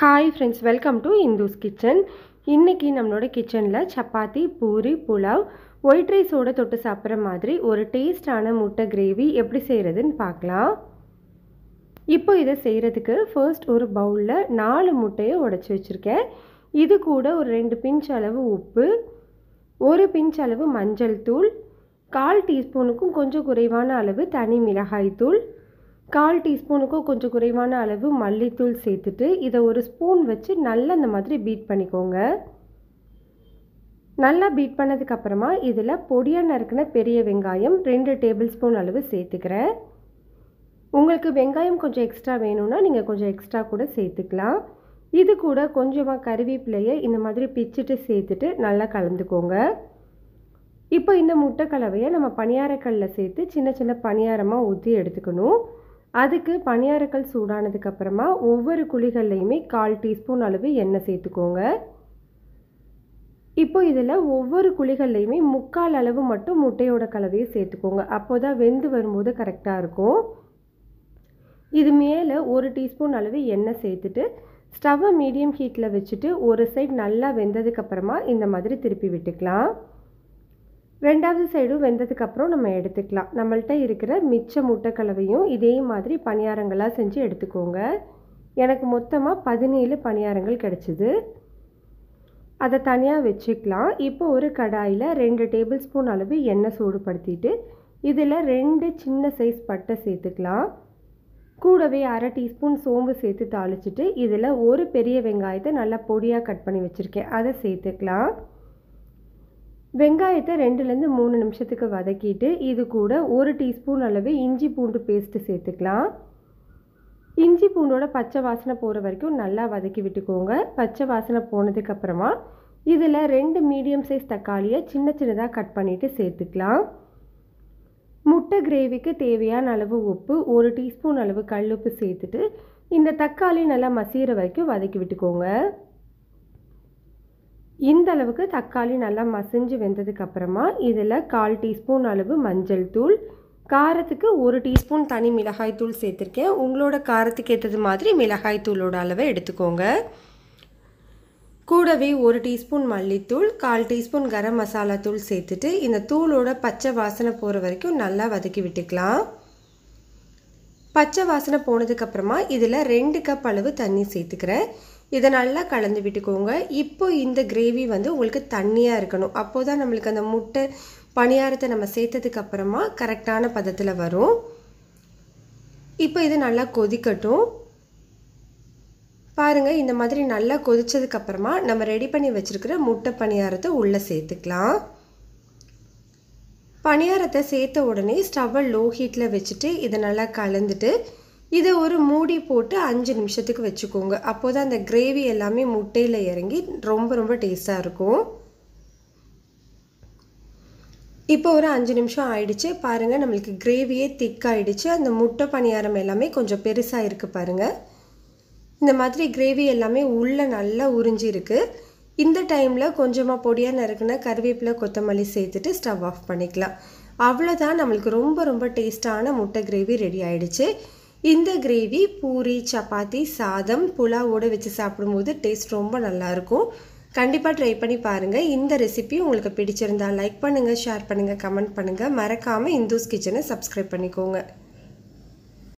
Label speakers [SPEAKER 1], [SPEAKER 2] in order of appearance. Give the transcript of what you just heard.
[SPEAKER 1] hi friends welcome to Indhu's kitchen இன்றைக்கி நம்மளோட கிச்சனில் சப்பாத்தி பூரி புலாவ் ஒயிட் ரைஸோட தொட்டு சாப்பிட்ற மாதிரி ஒரு டேஸ்டான முட்டை கிரேவி எப்படி செய்கிறதுன்னு பார்க்கலாம் இப்போ இதை செய்கிறதுக்கு ஃபர்ஸ்ட் ஒரு பவுலில் நாலு முட்டையை உடச்சி வச்சுருக்கேன் இது கூட ஒரு ரெண்டு பிஞ்ச் அளவு உப்பு ஒரு பிஞ்ச் அளவு மஞ்சள் தூள் கால் டீஸ்பூனுக்கும் கொஞ்சம் குறைவான அளவு தனி மிளகாய் தூள் கால் டீஸ்பூனுக்கும் கொஞ்சம் குறைவான அளவு மல்லித்தூள் சேர்த்துட்டு இதை ஒரு ஸ்பூன் வச்சு நல்லா இந்த மாதிரி பீட் பண்ணிக்கோங்க நல்லா பீட் பண்ணதுக்கப்புறமா இதில் பொடியாக நறுக்கின பெரிய வெங்காயம் ரெண்டு டேபிள் ஸ்பூன் அளவு சேர்த்துக்கிறேன் உங்களுக்கு வெங்காயம் கொஞ்சம் எக்ஸ்ட்ரா வேணும்னா நீங்கள் கொஞ்சம் எக்ஸ்ட்ரா கூட சேர்த்துக்கலாம் இது கூட கொஞ்சமாக கருவேப்பிலையை இந்த மாதிரி பிச்சுட்டு சேர்த்துட்டு நல்லா கலந்துக்கோங்க இப்போ இந்த முட்டை கலவையை நம்ம பணியாரக்கல்லில் சேர்த்து சின்ன சின்ன பணியாரமாக ஊற்றி எடுத்துக்கணும் அதுக்கு பணியாரக்கல் சூடானதுக்கப்புறமா ஒவ்வொரு குழிகள்லையுமே கால் டீஸ்பூன் அளவு எண்ணெய் சேர்த்துக்கோங்க இப்போ இதில் ஒவ்வொரு குழிகள்லையுமே முக்கால் அளவு மட்டும் முட்டையோட கலவையை சேர்த்துக்கோங்க அப்போ தான் வெந்து வரும்போது கரெக்டாக இருக்கும் இது மேலே ஒரு டீஸ்பூன் அளவு எண்ணெய் சேர்த்துட்டு ஸ்டவ்வை மீடியம் ஹீட்டில் வச்சுட்டு ஒரு சைடு நல்லா வெந்ததுக்கப்புறமா இந்த மாதிரி திருப்பி விட்டுக்கலாம் ரெண்டாவது சைடும் வெந்ததுக்கப்புறம் நம்ம எடுத்துக்கலாம் நம்மள்ட்ட இருக்கிற மிச்ச முட்டை கலவையும் இதே மாதிரி பணியாரங்களாக செஞ்சு எடுத்துக்கோங்க எனக்கு மொத்தமாக பதினேழு பணியாரங்கள் கிடச்சிது அதை தனியாக வச்சுக்கலாம் இப்போ ஒரு கடாயில் ரெண்டு டேபிள் ஸ்பூன் அளவு எண்ணெய் சூடுபடுத்திட்டு இதில் ரெண்டு சின்ன சைஸ் பட்டை சேர்த்துக்கலாம் கூடவே அரை டீஸ்பூன் சோம்பு சேர்த்து தாளிச்சிட்டு இதில் ஒரு பெரிய வெங்காயத்தை நல்லா பொடியாக கட் பண்ணி வச்சுருக்கேன் அதை சேர்த்துக்கலாம் வெங்காயத்தை ரெண்டுலேருந்து மூணு நிமிஷத்துக்கு வதக்கிட்டு இது கூட ஒரு டீஸ்பூன் அளவு இஞ்சி பூண்டு பேஸ்ட்டு சேர்த்துக்கலாம் இஞ்சி பூண்டோட பச்சை வாசனை போகிற வரைக்கும் நல்லா வதக்கி விட்டுக்கோங்க பச்சை வாசனை போனதுக்கப்புறமா இதில் ரெண்டு மீடியம் சைஸ் தக்காளியை சின்ன சின்னதாக கட் பண்ணிவிட்டு சேர்த்துக்கலாம் முட்டை கிரேவிக்கு தேவையான அளவு உப்பு ஒரு டீஸ்பூன் அளவு கல்லுப்பு சேர்த்துட்டு இந்த தக்காளி நல்லா மசிகிற வரைக்கும் வதக்கி விட்டுக்கோங்க இந்த அளவுக்கு தக்காளி நல்லா மசிஞ்சு வெந்ததுக்கப்புறமா இதில் கால் டீஸ்பூன் அளவு மஞ்சள் தூள் காரத்துக்கு ஒரு டீஸ்பூன் தனி மிளகாய் தூள் சேர்த்துருக்கேன் உங்களோட காரத்துக்கு ஏற்றது மாதிரி மிளகாய் தூளோட அளவை எடுத்துக்கோங்க கூடவே ஒரு டீஸ்பூன் மல்லித்தூள் கால் டீஸ்பூன் கரம் மசாலா தூள் சேர்த்துட்டு இந்த தூளோட பச்சை வாசனை போகிற வரைக்கும் நல்லா வதக்கி விட்டுக்கலாம் பச்சை வாசனை போனதுக்கப்புறமா இதில் ரெண்டு கப் அளவு தண்ணி சேர்த்துக்கிறேன் இதை நல்லா கலந்து விட்டுக்கோங்க இப்போ இந்த கிரேவி வந்து உங்களுக்கு தண்ணியாக இருக்கணும் அப்போ தான் நம்மளுக்கு அந்த முட்டை பணியாரத்தை நம்ம சேர்த்ததுக்கு அப்புறமா கரெக்டான பதத்தில் வரும் இப்போ இது நல்லா கொதிக்கட்டும் பாருங்கள் இந்த மாதிரி நல்லா கொதிச்சதுக்கப்புறமா நம்ம ரெடி பண்ணி வச்சுருக்கிற முட்டை பணியாரத்தை உள்ளே சேர்த்துக்கலாம் பணியாரத்தை சேர்த்த உடனே ஸ்டவ்வை லோ ஹீட்டில் வச்சுட்டு இதை நல்லா கலந்துட்டு இதை ஒரு மூடி போட்டு அஞ்சு நிமிஷத்துக்கு வச்சுக்கோங்க அப்போ தான் அந்த கிரேவி எல்லாமே முட்டையில் இறங்கி ரொம்ப ரொம்ப டேஸ்ட்டாக இருக்கும் இப்போ ஒரு அஞ்சு நிமிஷம் ஆயிடுச்சு பாருங்கள் நம்மளுக்கு கிரேவியே திக் ஆயிடுச்சு அந்த முட்டை பணியாரம் எல்லாமே கொஞ்சம் பெருசாக இருக்குது பாருங்கள் இந்த மாதிரி கிரேவி எல்லாமே உள்ளே நல்லா உறிஞ்சி இருக்குது இந்த டைமில் கொஞ்சமாக பொடியாக நறுக்குன கருவேப்பிலை கொத்தமல்லி சேர்த்துட்டு ஸ்டவ் ஆஃப் பண்ணிக்கலாம் அவ்வளோதான் நம்மளுக்கு ரொம்ப ரொம்ப டேஸ்டான முட்டை கிரேவி ரெடி ஆயிடுச்சு இந்த கிரேவி பூரி சப்பாத்தி சாதம் புலாவோடு வச்சு சாப்பிடும்போது டேஸ்ட் ரொம்ப நல்லாயிருக்கும் கண்டிப்பாக ட்ரை பண்ணி பாருங்கள் இந்த ரெசிபி உங்களுக்கு பிடிச்சிருந்தா லைக் பண்ணுங்கள் ஷேர் பண்ணுங்கள் கமெண்ட் பண்ணுங்கள் மறக்காமல் இந்துஸ் கிச்சனை சப்ஸ்கிரைப் பண்ணிக்கோங்க